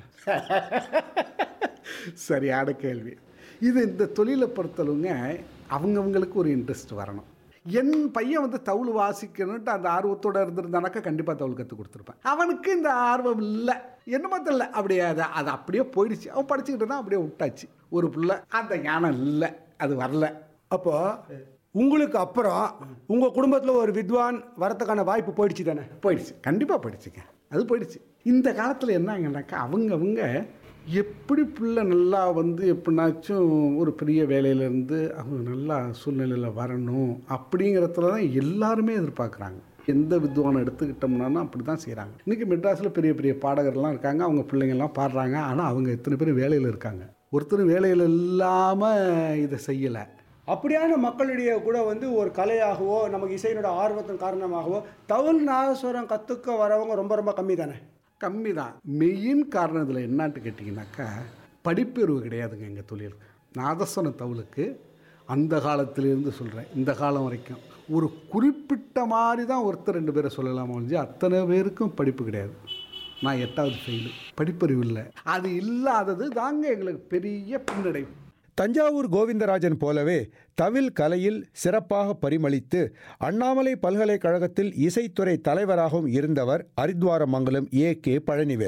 சரியான கேள்வி இது இந்த தொழிலை பொறுத்தளவுங்க அவங்கவுங்களுக்கு ஒரு இன்ட்ரெஸ்ட் வரணும் என் பையன் வந்து தவுள் வாசிக்கணுன்ட்டு அந்த ஆர்வத்தோடு இருந்திருந்தானாக்கா கண்டிப்பாக தவுள் கற்றுக் கொடுத்துருப்பேன் அவனுக்கு இந்த ஆர்வம் இல்லை என்னமோ தெரியல அப்படியே அது அது அப்படியே போயிடுச்சு அவன் படிச்சுக்கிட்டு தான் அப்படியே விட்டாச்சு ஒரு பிள்ளை அந்த ஞானம் இல்லை அது வரல அப்போ உங்களுக்கு அப்புறம் உங்க குடும்பத்தில் ஒரு வித்வான் வரத்துக்கான வாய்ப்பு போயிடுச்சு தானே போயிடுச்சு கண்டிப்பாக போயிடுச்சுங்க அது போயிடுச்சு இந்த காலத்தில் என்னங்கன்னாக்கா அவங்கவுங்க எப்படி பிள்ளை நல்லா வந்து எப்படின்னாச்சும் ஒரு பெரிய வேலையிலேருந்து அவங்க நல்லா சூழ்நிலையில் வரணும் அப்படிங்கிறதுல தான் எல்லாருமே எதிர்பார்க்குறாங்க எந்த வித்வானை எடுத்துக்கிட்டோம்னா அப்படி தான் செய்கிறாங்க இன்றைக்கி மெட்ராஸில் பெரிய பெரிய பாடகர்லாம் இருக்காங்க அவங்க பிள்ளைங்கள்லாம் பாடுறாங்க ஆனால் அவங்க எத்தனை பேர் வேலையில் இருக்காங்க ஒருத்தர் வேலையில் இல்லாமல் இதை செய்யலை அப்படியான மக்களிடையே கூட வந்து ஒரு கலையாகவோ நமக்கு இசையினோட ஆர்வத்தின் காரணமாகவோ தவில் நாதஸ்வரம் கற்றுக்க வரவங்க ரொம்ப ரொம்ப கம்மி தானே கம்மி தான் மெயின் காரணம் இதில் என்னான்ட்டு கேட்டிங்கனாக்கா படிப்பறிவு கிடையாதுங்க எங்கள் தொழில் நாதஸ்வரம் தவுளுக்கு அந்த காலத்திலேருந்து சொல்கிறேன் இந்த காலம் வரைக்கும் ஒரு குறிப்பிட்ட மாதிரி தான் ஒருத்தர் ரெண்டு பேரை சொல்லலாமா ஒழிஞ்சு அத்தனை பேருக்கும் படிப்பு கிடையாது நான் எட்டாவது ஃபெயிலு படிப்பறிவு இல்லை அது இல்லாதது தாங்க எங்களுக்கு பெரிய பின்னடைவு தஞ்சாவூர் கோவிந்தராஜன் போலவே தவில் கலையில் சிறப்பாக பரிமளித்து அண்ணாமலை பல்கலைக்கழகத்தில் இசைத்துறை தலைவராகவும் இருந்தவர் அரித்வாரமங்கலம் ஏ கே பழனிவேல்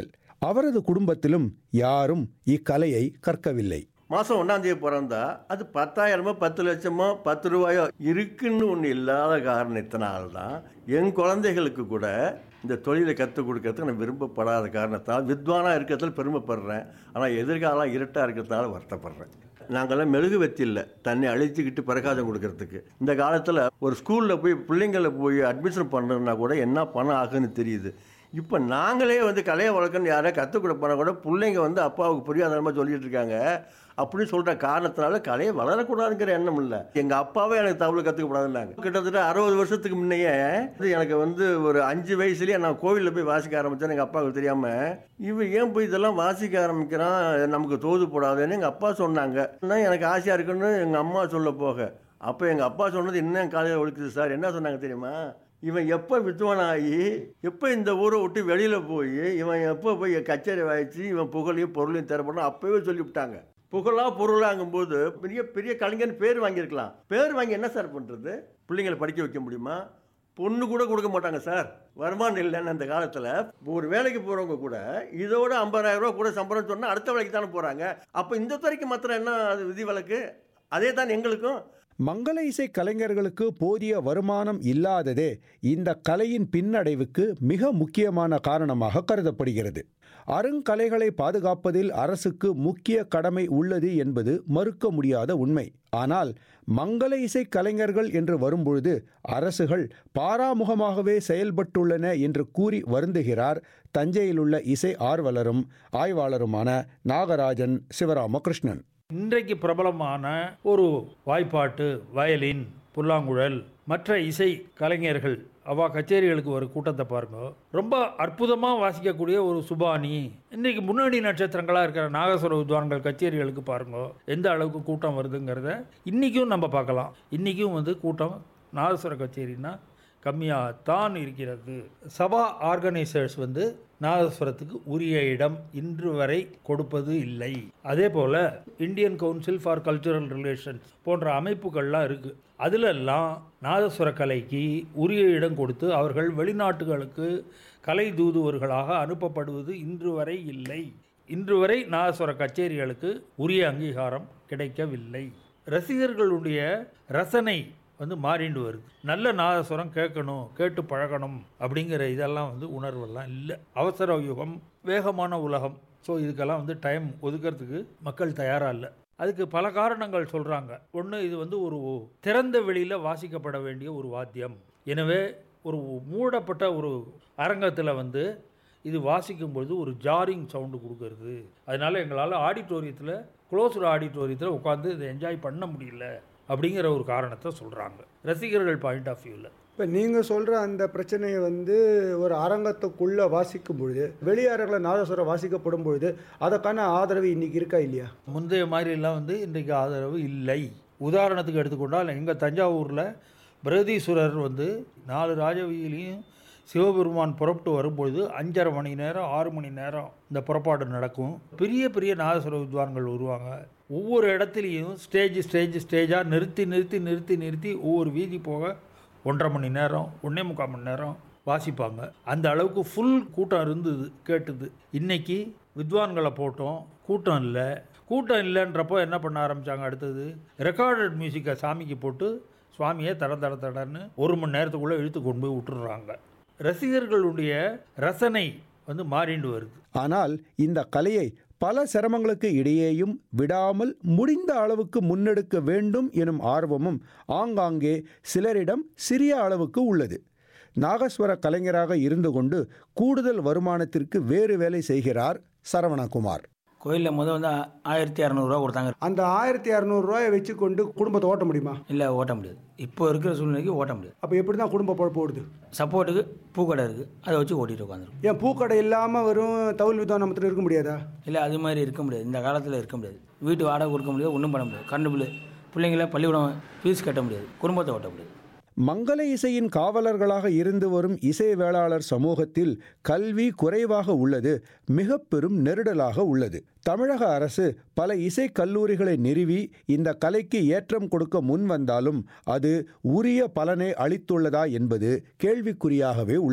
அவரது குடும்பத்திலும் யாரும் இக்கலையை கற்கவில்லை மாதம் ஒன்றாந்தேதி பிறந்தா அது பத்தாயிரமோ பத்து லட்சமோ பத்து ரூபாயோ இருக்குன்னு ஒன்று இல்லாத காரணத்தினால்தான் என் குழந்தைகளுக்கு கூட இந்த தொழிலை கற்றுக் கொடுக்கறதுக்கு நான் விரும்பப்படாத காரணத்தால் வித்வானாக இருக்கிறதுல பெருமைப்படுறேன் ஆனால் எதிர்காலம் இருட்டாக இருக்கிறதுனால வருத்தப்படுறேன் நாங்கள்லாம் மெழுகுவத்தி இல்லை தண்ணி அழிச்சுக்கிட்டு பிரகாசம் கொடுக்கறதுக்கு இந்த காலத்தில் ஒரு ஸ்கூலில் போய் பிள்ளைங்களை போய் அட்மிஷன் பண்ணுறதுனா கூட என்ன பணம் ஆகுன்னு தெரியுது இப்போ நாங்களே வந்து கலையை வளர்க்கணும் யாரையா கற்றுக் கொடுப்போனா கூட பிள்ளைங்க வந்து அப்பாவுக்கு புரியாதனமாக சொல்லிட்டு இருக்காங்க அப்படின்னு சொல்கிற காரணத்தினால கலையை வளரக்கூடாதுங்கிற எண்ணம் இல்லை எங்கள் அப்பாவே எனக்கு தமிழ் கற்றுக்கப்படாதுன்னாங்க கிட்டத்தட்ட அறுபது வருஷத்துக்கு முன்னையே இது எனக்கு வந்து ஒரு அஞ்சு வயசுலேயே நான் கோவிலில் போய் வாசிக்க ஆரம்பித்தேன் எங்கள் அப்பாவுக்கு தெரியாமல் இவன் ஏன் போய் இதெல்லாம் வாசிக்க ஆரம்பிக்கிறான் நமக்கு தோது போடாதுன்னு எங்கள் அப்பா சொன்னாங்க ஆனால் எனக்கு ஆசையாக இருக்குன்னு எங்கள் அம்மா சொல்ல போக அப்போ எங்கள் அப்பா சொன்னது இன்னும் காலையில் ஒழிக்குது சார் என்ன சொன்னாங்க தெரியுமா இவன் எப்போ வித்துவனாகி எப்போ இந்த ஊரை விட்டு வெளியில் போய் இவன் எப்போ போய் கச்சேரி வாய்ச்சி இவன் புகழையும் பொருளையும் தரப்படணும் அப்போவே சொல்லிவிட்டாங்க புகழா பொருளாங்கும்போது பெரிய பெரிய கலைஞன் பேர் வாங்கியிருக்கலாம் பேர் வாங்கி என்ன சார் பண்ணுறது பிள்ளைங்களை படிக்க வைக்க முடியுமா பொண்ணு கூட கொடுக்க மாட்டாங்க சார் வருமானம் இல்லைன்னு அந்த காலத்தில் ஒரு வேலைக்கு போகிறவங்க கூட இதோட ஐம்பதாயிரம் ரூபா கூட சம்பளம் சொன்னால் அடுத்த வேலைக்கு தானே போகிறாங்க அப்போ இந்த துறைக்கு மாத்திரம் என்ன அது விதிவிலக்கு அதே தான் எங்களுக்கும் மங்கள இசை கலைஞர்களுக்கு போதிய வருமானம் இல்லாததே இந்த கலையின் பின்னடைவுக்கு மிக முக்கியமான காரணமாக கருதப்படுகிறது அருங்கலைகளை பாதுகாப்பதில் அரசுக்கு முக்கிய கடமை உள்ளது என்பது மறுக்க முடியாத உண்மை ஆனால் மங்கள இசை கலைஞர்கள் என்று வரும்பொழுது அரசுகள் பாராமுகமாகவே செயல்பட்டுள்ளன என்று கூறி வருந்துகிறார் தஞ்சையிலுள்ள இசை ஆர்வலரும் ஆய்வாளருமான நாகராஜன் சிவராமகிருஷ்ணன் இன்றைக்கு பிரபலமான ஒரு வாய்ப்பாட்டு வயலின் புல்லாங்குழல் மற்ற இசை கலைஞர்கள் அவா கச்சேரிகளுக்கு ஒரு கூட்டத்தை பாருங்க ரொம்ப அற்புதமாக வாசிக்கக்கூடிய ஒரு சுபானி இன்றைக்கு முன்னணி நட்சத்திரங்களாக இருக்கிற நாகஸ்வர வித்வான்கள் கச்சேரிகளுக்கு பாருங்க எந்த அளவுக்கு கூட்டம் வருதுங்கிறத இன்றைக்கும் நம்ம பார்க்கலாம் இன்றைக்கும் வந்து கூட்டம் நாகஸ்வர கச்சேரின்னா கம்மியாகத்தான் இருக்கிறது சபா ஆர்கனைசர்ஸ் வந்து நாதஸ்வரத்துக்கு உரிய இடம் இன்று வரை கொடுப்பது இல்லை அதே போல் Indian Council for Cultural Relations போன்ற அமைப்புகள்லாம் இருக்குது அதிலெல்லாம் நாதஸ்வர கலைக்கு உரிய இடம் கொடுத்து அவர்கள் வெளிநாட்டுகளுக்கு கலை தூதுவர்களாக அனுப்பப்படுவது இன்று வரை இல்லை இன்று வரை நாதஸ்வர கச்சேரிகளுக்கு உரிய அங்கீகாரம் கிடைக்கவில்லை ரசிகர்களுடைய ரசனை வந்து மாறிண்டு வருது நல்ல நாதஸ்வரம் கேட்கணும் கேட்டு பழகணும் அப்படிங்கிற இதெல்லாம் வந்து உணர்வெல்லாம் இல்லை அவசர யுகம் வேகமான உலகம் ஸோ இதுக்கெல்லாம் வந்து டைம் ஒதுக்கிறதுக்கு மக்கள் தயாராக இல்லை அதுக்கு பல காரணங்கள் சொல்கிறாங்க ஒன்று இது வந்து ஒரு திறந்த வெளியில் வாசிக்கப்பட வேண்டிய ஒரு வாத்தியம் எனவே ஒரு மூடப்பட்ட ஒரு அரங்கத்தில் வந்து இது வாசிக்கும் பொழுது ஒரு ஜாரிங் சவுண்டு கொடுக்கறது அதனால எங்களால் ஆடிட்டோரியத்தில் க்ளோஸ்டு ஆடிட்டோரியத்தில் உட்காந்து இதை என்ஜாய் பண்ண முடியல அப்படிங்கிற ஒரு காரணத்தை சொல்கிறாங்க ரசிகர்கள் பாயிண்ட் ஆஃப் வியூவில் இப்போ நீங்கள் சொல்கிற அந்த பிரச்சனையை வந்து ஒரு அரங்கத்துக்குள்ளே வாசிக்கும் பொழுது வெளியாரங்களை நாதஸ்வரம் வாசிக்கப்படும் பொழுது அதற்கான ஆதரவு இன்னைக்கு இருக்கா இல்லையா முந்தைய மாதிரிலாம் வந்து இன்றைக்கு ஆதரவு இல்லை உதாரணத்துக்கு எடுத்துக்கொண்டால் எங்கள் தஞ்சாவூரில் பிரகதீஸ்வரர் வந்து நாலு ராஜவீதியிலையும் சிவபெருமான் புறப்பட்டு வரும்பொழுது அஞ்சரை மணி நேரம் ஆறு மணி நேரம் இந்த புறப்பாடு நடக்கும் பெரிய பெரிய நாதஸ்வர வித்வான்கள் வருவாங்க ஒவ்வொரு இடத்துலையும் ஸ்டேஜ் ஸ்டேஜ் ஸ்டேஜாக நிறுத்தி நிறுத்தி நிறுத்தி நிறுத்தி ஒவ்வொரு வீதி போக ஒன்றரை மணி நேரம் ஒன்றே முக்கால் மணி நேரம் வாசிப்பாங்க அந்த அளவுக்கு ஃபுல் கூட்டம் இருந்தது கேட்டுது இன்னைக்கு வித்வான்களை போட்டோம் கூட்டம் இல்லை கூட்டம் இல்லைன்றப்போ என்ன பண்ண ஆரம்பித்தாங்க அடுத்தது ரெக்கார்டட் மியூசிக்கை சாமிக்கு போட்டு சுவாமியை தட தட தடன்னு ஒரு மணி நேரத்துக்குள்ளே இழுத்து கொண்டு போய் விட்டுடுறாங்க ரசிகர்களுடைய ரசனை வந்து மாறிண்டு வருது ஆனால் இந்த கலையை பல சிரமங்களுக்கு இடையேயும் விடாமல் முடிந்த அளவுக்கு முன்னெடுக்க வேண்டும் எனும் ஆர்வமும் ஆங்காங்கே சிலரிடம் சிறிய அளவுக்கு உள்ளது நாகஸ்வர கலைஞராக இருந்து கொண்டு கூடுதல் வருமானத்திற்கு வேறு வேலை செய்கிறார் சரவணகுமார் கோயிலில் முதல் வந்து ஆயிரத்தி இரநூறுவா கொடுத்தாங்க அந்த ஆயிரத்தி இரநூறுவாயை வச்சு கொண்டு குடும்பத்தை ஓட்ட முடியுமா இல்லை ஓட்ட முடியாது இப்போ இருக்கிற சூழ்நிலைக்கு ஓட்ட முடியாது அப்போ எப்படி தான் குடும்ப பொழப்பு ஓடுது சப்போர்ட்டுக்கு பூக்கடை இருக்குது அதை வச்சு ஓட்டிகிட்டு உட்காந்துரும் ஏன் பூக்கடை இல்லாமல் வெறும் தவுல் வித்வானத்தில் இருக்க முடியாதா இல்லை அது மாதிரி இருக்க முடியாது இந்த காலத்தில் இருக்க முடியாது வீட்டு வாடகை கொடுக்க முடியாது ஒன்றும் பண்ண முடியாது கரண்ட் பில்லு பிள்ளைங்கள பள்ளிக்கூடம் ஃபீஸ் கட்ட முடியாது குடும்பத்தை ஓட்ட முடியாது மங்கள இசையின் காவலர்களாக இருந்து வரும் இசை வேளாளர் சமூகத்தில் கல்வி குறைவாக உள்ளது மிக பெரும் நெருடலாக உள்ளது தமிழக அரசு பல இசை கல்லூரிகளை நிறுவி இந்த கலைக்கு ஏற்றம் கொடுக்க முன் வந்தாலும் அது உரிய பலனை அளித்துள்ளதா என்பது கேள்விக்குறியாகவே உள்ளது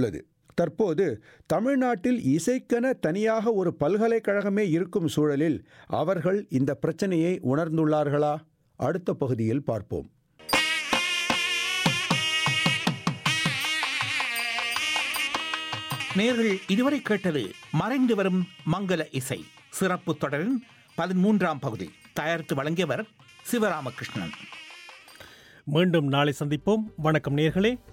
தற்போது தமிழ்நாட்டில் இசைக்கென தனியாக ஒரு பல்கலைக்கழகமே இருக்கும் சூழலில் அவர்கள் இந்த பிரச்சனையை உணர்ந்துள்ளார்களா அடுத்த பகுதியில் பார்ப்போம் நேர்கள் இதுவரை கேட்டது மறைந்து வரும் மங்கள இசை சிறப்பு தொடரின் பதிமூன்றாம் பகுதி தயாரித்து வழங்கியவர் சிவராமகிருஷ்ணன் மீண்டும் நாளை சந்திப்போம் வணக்கம் நேர்களே